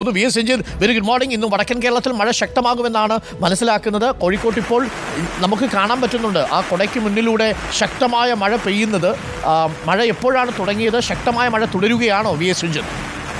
ചേരുന്നു V S Ranjith very good morning ഇന്ന് വടക്കൻ കേരളത്തിൽ മഴ ശക്തമാകുമെന്നാണ് മനസ്സിലാക്കുന്നത് കോഴിക്കോട്ട് ഇപ്പോൾ നമുക്ക് കാണാൻ പറ്റുന്നുണ്ട് ആ കൊടയ്ക്ക് മുന്നിലൂടെ ശക്തമായ മഴ പെയ്യുന്നത് ആ, മഴ എപ്പോഴാണ് തുടങ്ങിയത് ശക്തമായ മഴ തുടരുകയാണോ വി എസ് രഞ്ജിത്ത്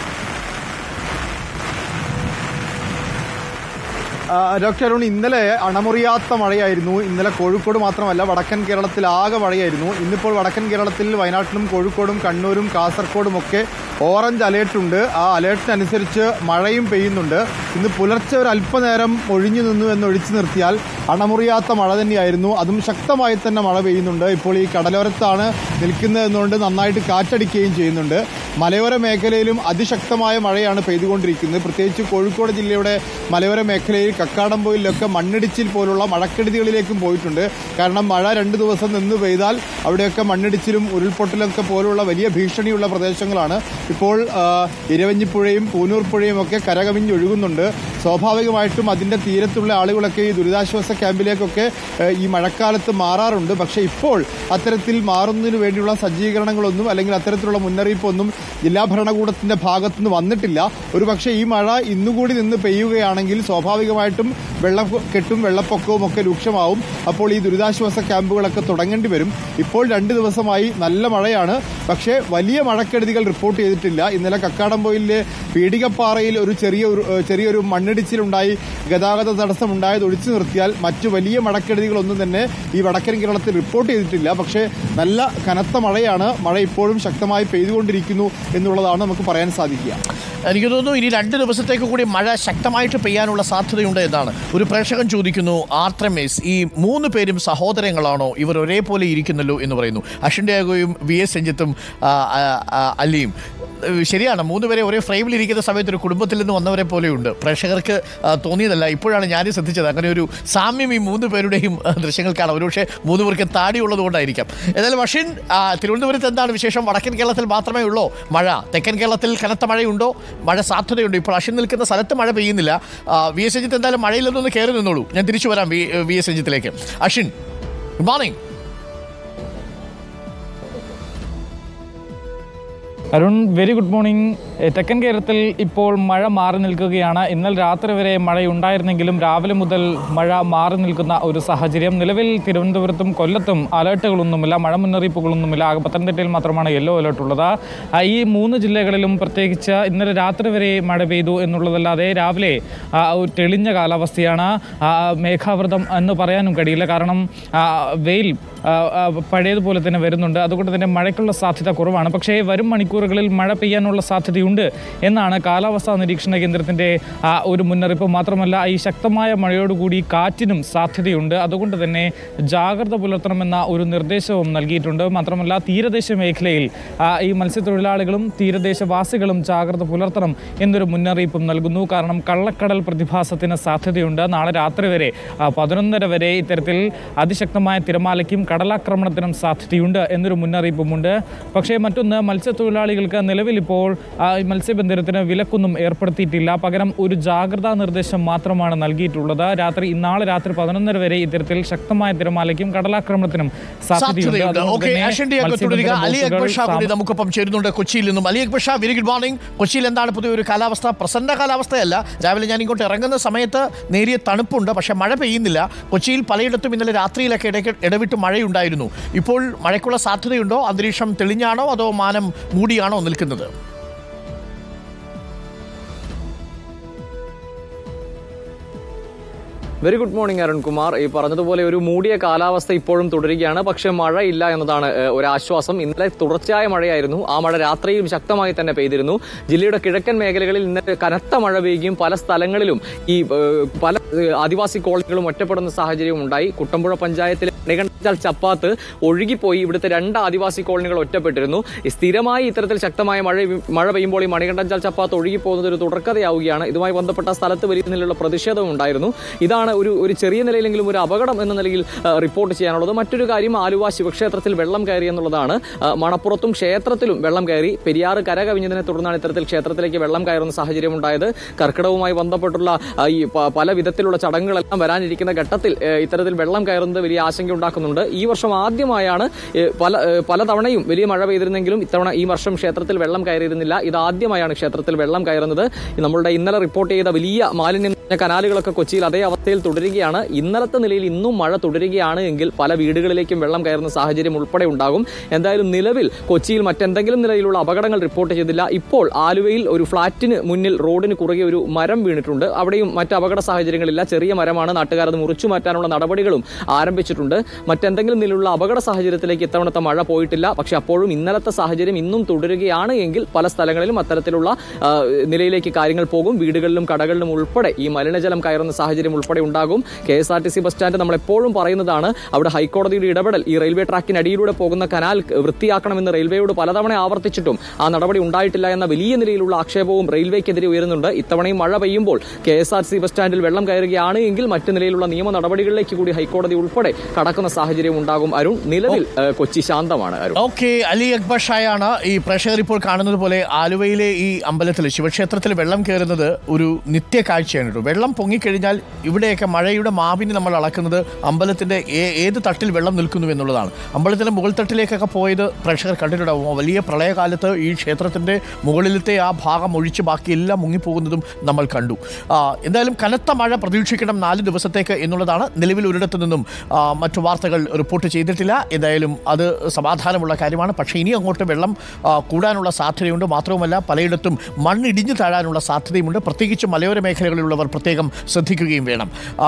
ആ, ഡോക്ടർ അരുൺ ഇന്നലെ അണമുറിയാത്ത മഴയായിരുന്നു ഇന്നലെ കോഴിക്കോട് മാത്രമല്ല വടക്കൻ കേരളത്തിൽ ആകെ മഴയായിരുന്നു ഇന്നിപ്പോൾ വടക്കൻ കേരളത്തിൽ വയനാട്ടിലും കോഴിക്കോടും കണ്ണൂരും കാസർഗോഡും ഒക്കെ ഓറഞ്ച് അലേർട്ടുണ്ട് ആ അലേർട്ടിനനുസരിച്ച് മഴയും പെയ്യുന്നുണ്ട് ഇന്ന് പുലർച്ചെ ഒരു അല്പനേരം ഒഴിഞ്ഞു നിന്നു എന്ന് ഒഴിച്ചു നിർത്തിയാൽ അണമുറിയാത്ത മഴ തന്നെയായിരുന്നു അതും ശക്തമായി തന്നെ മഴ പെയ്യുന്നുണ്ട് ഇപ്പോൾ ഈ കടലോരത്താണ് നിൽക്കുന്നത് എന്നുകൊണ്ട് നന്നായിട്ട് കാറ്റടിക്കുകയും ചെയ്യുന്നുണ്ട് മലയോര മേഖലയിലും അതിശക്തമായ മഴയാണ് പെയ്തുകൊണ്ടിരിക്കുന്നത് പ്രത്യേകിച്ച് കോഴിക്കോട് ജില്ലയുടെ മലയോര മേഖലയിൽ കക്കാടംപൊയിലൊക്കെ മണ്ണിടിച്ചിൽ പോലുള്ള മഴക്കെടുതികളിലേക്കും പോയിട്ടുണ്ട് കാരണം മഴ രണ്ട് ദിവസം നിന്ന് പെയ്താൽ അവിടെയൊക്കെ മണ്ണിടിച്ചിലും ഉരുൾപൊട്ടലൊക്കെ പോലുള്ള വലിയ ഭീഷണിയുള്ള പ്രദേശങ്ങളാണ് ഇപ്പോൾ ആ, ഇരവഞ്ഞിപ്പുഴയും പൂനൂർ പുഴയും ഒക്കെ കരകവിഞ്ഞൊഴുകുന്നുണ്ട് സ്വാഭാവികമായിട്ടും അതിന്റെ തീരത്തുള്ള ആളുകളൊക്കെ ഈ ദുരിതാശ്വാസ ക്യാമ്പിലേക്കൊക്കെ ആ, ഈ മഴക്കാലത്ത് മാറാറുണ്ട് പക്ഷേ ഇപ്പോൾ അത്തരത്തിൽ മാറുന്നതിന് വേണ്ടിയുള്ള സജ്ജീകരണങ്ങളൊന്നും അല്ലെങ്കിൽ അത്തരത്തിലുള്ള മുന്നറിയിപ്പൊന്നും ജില്ലാ ഭരണകൂടത്തിന്റെ ഭാഗത്തുനിന്ന് വന്നിട്ടില്ല ഒരു പക്ഷേ ഈ മഴ ഇന്നുകൂടി നിന്ന് പെയ്യുകയാണെങ്കിൽ സ്വാഭാവികമായിട്ടും വെള്ളക്കെട്ടും വെള്ളപ്പൊക്കവും ഒക്കെ രൂക്ഷമാവും അപ്പോൾ ഈ ദുരിതാശ്വാസ ക്യാമ്പുകളൊക്കെ തുടങ്ങേണ്ടി വരും ഇപ്പോൾ രണ്ട് ദിവസമായി നല്ല മഴയാണ് പക്ഷേ വലിയ മഴക്കെടുതികൾ റിപ്പോർട്ട് ചെയ്തിട്ടില്ല ഇന്നലെ കക്കാടംപൊയിലെ പീടികപ്പാറയിൽ ഒരു ചെറിയ ഒരു ഏഹ് ചെറിയൊരു മണ്ണിടിച്ചിലുണ്ടായി ഗതാഗത തടസ്സം ഉണ്ടായത് ഒഴിച്ചു നിർത്തിയാൽ മറ്റു വലിയ മഴക്കെടുതികളൊന്നും തന്നെ ഈ വടക്കൻ കേരളത്തിൽ റിപ്പോർട്ട് ചെയ്തിട്ടില്ല പക്ഷേ നല്ല കനത്ത മഴയാണ് മഴ ഇപ്പോഴും ശക്തമായി പെയ്തുകൊണ്ടിരിക്കുന്നു എന്നുള്ളതാണ് നമുക്ക് പറയാൻ സാധിക്കുക എനിക്ക് തോന്നുന്നു ഇനി രണ്ട് ദിവസത്തേക്ക് കൂടി മഴ ശക്തമായിട്ട് പെയ്യാനുള്ള സാധ്യതയുണ്ട് എന്നാണ് ഒരു പ്രേക്ഷകൻ ചോദിക്കുന്നു ആർത്രമേസ് ഈ മൂന്ന് പേരും സഹോദരങ്ങളാണോ ഇവർ ഒരേപോലെ ഇരിക്കുന്നല്ലോ എന്ന് പറയുന്നു അഷിൻ്റെ ആഗോയും വി എസ് രഞ്ജിത്തും ആ, ആ, ആ, അലിയും ഏഹ് ശരിയാണ് മൂന്ന് പേരെ ഒരേ ഫ്രെയിമിൽ ഇരിക്കുന്ന സമയത്ത് ഒരു കുടുംബത്തിൽ നിന്ന് വന്നവരെ പോലെയുണ്ട് പ്രേക്ഷകർക്ക് ആ, തോന്നിയതല്ല ഇപ്പോഴാണ് ഞാനും ശ്രദ്ധിച്ചത് അങ്ങനെ ഒരു സാമ്യം ഈ മൂന്ന് പേരുടെയും ആ, ദൃശ്യങ്ങൾ കാണാം ഒരുപക്ഷെ മൂന്ന് പേർക്ക് താടി ഉള്ളതുകൊണ്ടായിരിക്കാം ഏതായാലും അഷിൻ ആ, തിരുവനന്തപുരത്ത് എന്താണ് വിശേഷം വടക്കൻ കേരളത്തിൽ മാത്രമേ ഉള്ളൂ മഴ തെക്കൻ കേരളത്തിൽ കനത്ത മഴയുണ്ടോ മഴ സാധ്യതയുണ്ട് ഇപ്പോൾ അഷിൻ നിൽക്കുന്ന സ്ഥലത്ത് മഴ പെയ്യുന്നില്ല ആ, വി എസ് രഞ്ജിത്ത് എന്തായാലും മഴയിൽ നിന്നൊന്ന് കയറി നിന്നോളൂ ഞാൻ തിരിച്ചു വരാം വി വി എസ് രഞ്ജിത്തിലേക്ക് Ashin good morning Arun very good morning ഏഹ് തെക്കൻ കേരളത്തിൽ ഇപ്പോൾ മഴ മാറി നിൽക്കുകയാണ് ഇന്നലെ രാത്രി വരെ മഴയുണ്ടായിരുന്നെങ്കിലും രാവിലെ മുതൽ മഴ മാറി നിൽക്കുന്ന ഒരു സാഹചര്യം നിലവിൽ തിരുവനന്തപുരത്തും കൊല്ലത്തും അലേർട്ടുകളൊന്നുമില്ല മഴ മുന്നറിയിപ്പുകളൊന്നുമില്ല ആകെ പത്തനംതിട്ടയിൽ മാത്രമാണ് യെല്ലോ അലേർട്ട് ഉള്ളത് ആ, ഈ മൂന്ന് ജില്ലകളിലും പ്രത്യേകിച്ച് ഇന്നലെ രാത്രി വരെ മഴ പെയ്തു എന്നുള്ളതല്ലാതെ രാവിലെ ആ, ഒരു തെളിഞ്ഞ കാലാവസ്ഥയാണ് ആ, മേഘാവൃതം എന്ന് പറയാനും കഴിയില്ല കാരണം ആ, വെയിൽ ആ, ആ, പഴയതുപോലെ തന്നെ വരുന്നുണ്ട് അതുകൊണ്ട് തന്നെ മഴയ്ക്കുള്ള സാധ്യത കുറവാണ് പക്ഷേ വരും മണിക്കൂറുകളിൽ മഴ പെയ്യാനുള്ള സാധ്യതയുണ്ട് എന്നാണ് കാലാവസ്ഥാ നിരീക്ഷണ കേന്ദ്രത്തിൻ്റെ ആ, ഒരു മുന്നറിയിപ്പ് മാത്രമല്ല ഈ ശക്തമായ മഴയോടുകൂടി കാറ്റിനും സാധ്യതയുണ്ട് അതുകൊണ്ട് തന്നെ ജാഗ്രത പുലർത്തണമെന്ന ഒരു നിർദ്ദേശവും നൽകിയിട്ടുണ്ട് മാത്രമല്ല തീരദേശ മേഖലയിൽ ആ, ഈ മത്സ്യത്തൊഴിലാളികളും തീരദേശവാസികളും ജാഗ്രത പുലർത്തണം എന്നൊരു മുന്നറിയിപ്പും നൽകുന്നു കാരണം കള്ളക്കടൽ പ്രതിഭാസത്തിന് സാധ്യതയുണ്ട് നാളെ രാത്രി വരെ ആ, പതിനൊന്നര വരെ ഇത്തരത്തിൽ അതിശക്തമായ തിരമാലയ്ക്കും കടലാക്രമണത്തിനും സാധ്യതയുണ്ട് എന്നൊരു മുന്നറിയിപ്പുമുണ്ട് പക്ഷേ മറ്റൊന്ന് മത്സ്യത്തൊഴിലാളികൾക്ക് നിലവിൽ ഇപ്പോൾ ആ, ഈ മത്സ്യബന്ധനത്തിന് വിലക്കൊന്നും ഏർപ്പെടുത്തിയിട്ടില്ല പകരം ഒരു ജാഗ്രതാ നിർദ്ദേശം മാത്രമാണ് നൽകിയിട്ടുള്ളത് രാത്രി നാളെ രാത്രി പതിനൊന്നര വരെ ഇത്തരത്തിൽ ശക്തമായ തിരമാലയ്ക്കും കടലാക്രമണത്തിനും സാധ്യതയുണ്ട് സാധ്യതയുണ്ട് അതുകൊണ്ട് ഓക്കെ തന്നെ ആഷന്റെ തുടരുക അലി അക്ബർ ഷാ കൂടി മത്സ്യബന്ധന നമുക്കൊപ്പം ചേരുന്നുണ്ട് കൊച്ചിയിൽ നിന്നും Ali Akbar Shah very good morning കൊച്ചിയിൽ എന്താണ് പുതിയ ഒരു കാലാവസ്ഥ പ്രസന്ന കാലാവസ്ഥയല്ല രാവിലെ ഞാൻ ഇങ്ങോട്ട് ഇറങ്ങുന്ന സമയത്ത് നേരിയ തണുപ്പുണ്ട് പക്ഷെ മഴ പെയ്യുന്നില്ല കൊച്ചിയിൽ പലയിടത്തും ഇന്നലെ രാത്രിയിലൊക്കെ ഇടയ്ക്ക് ഇടവിട്ട് മഴയുണ്ടായിരുന്നു ഇപ്പോൾ മഴയ്ക്കുള്ള സാധ്യതയുണ്ടോ അന്തരീക്ഷം തെളിഞ്ഞാണോ അതോ മാനം മൂടിയാണോ നിൽക്കുന്നത് വെരി ഗുഡ് മോർണിംഗ് അരുൺകുമാർ ഈ പറഞ്ഞതുപോലെ ഒരു മൂടിയ കാലാവസ്ഥ ഇപ്പോഴും തുടരുകയാണ് പക്ഷേ മഴയില്ല എന്നതാണ് ഏഹ്, ഒരു ആശ്വാസം ഇന്നലെ തുടർച്ചയായ മഴയായിരുന്നു ആ മഴ രാത്രിയും ശക്തമായി തന്നെ പെയ്തിരുന്നു ജില്ലയുടെ കിഴക്കൻ മേഖലകളിൽ ഇന്നലെ കനത്ത മഴ പെയ്യുകയും പല സ്ഥലങ്ങളിലും ഈ ഏഹ്, പല ഏഹ്, ആദിവാസി കോളനികളും ഒറ്റപ്പെടുന്ന സാഹചര്യവും ഉണ്ടായി കുട്ടമ്പുഴ പഞ്ചായത്തിലെ മണികണ്ഠാൽ ചപ്പാത്ത് ഒഴുകിപ്പോയി ഇവിടുത്തെ രണ്ട് ആദിവാസി കോളനികൾ ഒറ്റപ്പെട്ടിരുന്നു ഈ സ്ഥിരമായി ഇത്തരത്തിൽ ശക്തമായ മഴ മഴ പെയ്യുമ്പോൾ ഈ മണികണ്ഠാൽ ചപ്പാത്ത് ഒഴുകിപ്പോകുന്നത് ഒരു തുടർക്കഥയാവുകയാണ് ഇതുമായി ബന്ധപ്പെട്ട സ്ഥലത്ത് വലിയ നിലയിലുള്ള പ്രതിഷേധവും ഉണ്ടായിരുന്നു ഇതാണ് ഒരു ഒരു ചെറിയ നിലയിലെങ്കിലും ഒരു അപകടം എന്ന നിലയിൽ ആ, റിപ്പോർട്ട് ചെയ്യാനുള്ളത് മറ്റൊരു കാര്യം ആലുവ ശിവക്ഷേത്രത്തിൽ വെള്ളം കയറി എന്നുള്ളതാണ് ആ, മണപ്പുറത്തും ക്ഷേത്രത്തിലും വെള്ളം കയറി പെരിയാറ് കര കവിഞ്ഞതിനെ തുടർന്നാണ് ഇത്തരത്തിൽ ക്ഷേത്രത്തിലേക്ക് വെള്ളം കയറുന്ന സാഹചര്യം ഉണ്ടായത് കർക്കിടകവുമായി ബന്ധപ്പെട്ടുള്ള ആ, ഈ പ- പല വിധത്തിൽ വിധത്തിലുള്ള ചടങ്ങുകളെല്ലാം വരാനിരിക്കുന്ന ഘട്ടത്തിൽ ഏഹ്, ഇത്തരത്തിൽ വെള്ളം കയറുന്നത് വലിയ ആശങ്ക ഉണ്ടാക്കുന്നുണ്ട് ഈ വർഷം ആദ്യമായാണ് ഏഹ്, പല ഏഹ്, പല തവണയും വലിയ മഴ പെയ്തിരുന്നെങ്കിലും ഇത്തവണ ഈ വർഷം ക്ഷേത്രത്തിൽ വെള്ളം കയറിയിരുന്നില്ല ഇത് ആദ്യമായാണ് ക്ഷേത്രത്തിൽ വെള്ളം കയറുന്നത് നമ്മളുടെ ഇന്നലെ റിപ്പോർട്ട് ചെയ്ത വലിയ മാലിന്യം നിറഞ്ഞ കനാലുകളൊക്കെ കൊച്ചിയിൽ അതേ അവസ്ഥയിൽ തുടരുകയാണ് ഇന്നലത്തെ നിലയിൽ ഇന്നും മഴ തുടരുകയാണ് എങ്കിൽ പല വീടുകളിലേക്കും വെള്ളം കയറുന്ന സാഹചര്യം ഉൾപ്പെടെ ഉണ്ടാകും എന്തായാലും നിലവിൽ കൊച്ചിയിൽ മറ്റെന്തെങ്കിലും നിലയിലുള്ള അപകടങ്ങൾ റിപ്പോർട്ട് ചെയ്തില്ല ഇപ്പോൾ ആലുവയിൽ ഒരു ഫ്ളാറ്റിന് മുന്നിൽ റോഡിന് കുറുകെ ഒരു മരം വീണിട്ടുണ്ട് അവിടെയും മറ്റ് അപകട സാഹചര്യങ്ങളില്ല ചെറിയ മരമാണ് നാട്ടുകാർ അത് മുറിച്ചു മാറ്റാനുള്ള നടപടികളും ആരംഭിച്ചിട്ടുണ്ട് മറ്റെന്തെങ്കിലും നിലയിലുള്ള അപകട സാഹചര്യത്തിലേക്ക് ഇത്തവണത്തെ മഴ പോയിട്ടില്ല പക്ഷെ അപ്പോഴും ഇന്നലത്തെ സാഹചര്യം ഇന്നും തുടരുകയാണ് എങ്കിൽ പല സ്ഥലങ്ങളിലും അത്തരത്തിലുള്ള ആ, നിലയിലേക്ക് കാര്യങ്ങൾ പോകും വീടുകളിലും കടകളിലും ഉൾപ്പെടെ ഈ മലിനജലം കയറുന്ന സാഹചര്യം ഉൾപ്പെടെ ഉണ്ടാകും K S R T C bus stand നമ്മൾ എപ്പോഴും പറയുന്നതാണ് അവിടെ ഹൈക്കോടതിയുടെ ഇടപെടൽ ഈ റെയിൽവേ ട്രാക്കിനടിയിലൂടെ പോകുന്ന കനാൽ വൃത്തിയാക്കണമെന്ന് റെയിൽവേയോട് പലതവണ ആവർത്തിച്ചിട്ടും ആ നടപടി ഉണ്ടായിട്ടില്ല എന്ന വലിയ നിലയിലുള്ള ആക്ഷേപവും റെയിൽവേക്കെതിരെ ഉയരുന്നുണ്ട് ഇത്തവണയും മഴ പെയ്യുമ്പോൾ K S R C bus സ്റ്റാൻഡിൽ വെള്ളം കയറുകയാണ് എങ്കിൽ മറ്റു നിലയിലുള്ള നിയമ നടപടികളിലേക്ക് കൂടി ഹൈക്കോടതി ഉൾപ്പെടെ കടക്കുന്ന സാഹചര്യം ഉണ്ടാകും അരുൺ നിലവിൽ ഏഹ്, കൊച്ചി ശാന്തമാണ് അരുൺ ഓക്കെ അലി അക്ബർ ഷായാണ് ഈ പ്രേക്ഷകർ ഇപ്പോൾ കാണുന്നത് പോലെ ആലുവയിലെ ഈ അമ്പലത്തിൽ ശിവക്ഷേത്രത്തിൽ വെള്ളം കയറുന്നത് ഒരു നിത്യ കാഴ്ചയാണ് കേട്ടോ വെള്ളം പൊങ്ങിക്കഴിഞ്ഞാൽ ഇവിടെയൊക്കെ മഴയുടെ മാവിന് നമ്മൾ അളക്കുന്നത് അമ്പലത്തിന്റെ ഏ- ഏത് തട്ടിൽ വെള്ളം നിൽക്കുന്നു എന്നുള്ളതാണ് അമ്പലത്തിന്റെ മുകൾ തട്ടിലേക്കൊക്കെ പോയത് പ്രേക്ഷകർ കണ്ടിട്ടുണ്ടാവും വലിയ പ്രളയകാലത്ത് ഈ ക്ഷേത്രത്തിന്റെ മുകളിലത്തെ ആ ഭാഗം ഒഴിച്ച് ബാക്കി എല്ലാം മുങ്ങിപ്പോകുന്നതും നമ്മൾ കണ്ടു ആ, എന്തായാലും കനത്ത മഴ പ്രതീക്ഷിക്കണം നാല് ദിവസത്തേക്ക് എന്നുള്ളതാണ് നിലവിൽ ഒരിടത്തു നിന്നും ആ, മറ്റു വാർത്തകൾ റിപ്പോർട്ട് ചെയ്തിട്ടില്ല എന്തായാലും അത് സമാധാനമുള്ള കാര്യമാണ് പക്ഷേ ഇനി അങ്ങോട്ട് വെള്ളം ആ, കൂടാനുള്ള സാധ്യതയുണ്ട് മാത്രവുമല്ല പലയിടത്തും മണ്ണിടിഞ്ഞു താഴാനുള്ള സാധ്യതയുമുണ്ട് പ്രത്യേകിച്ച് മലയോര മേഖലകളിലുള്ളവർ പ്രത്യേകം ശ്രദ്ധിക്കുകയും വേണം ആ,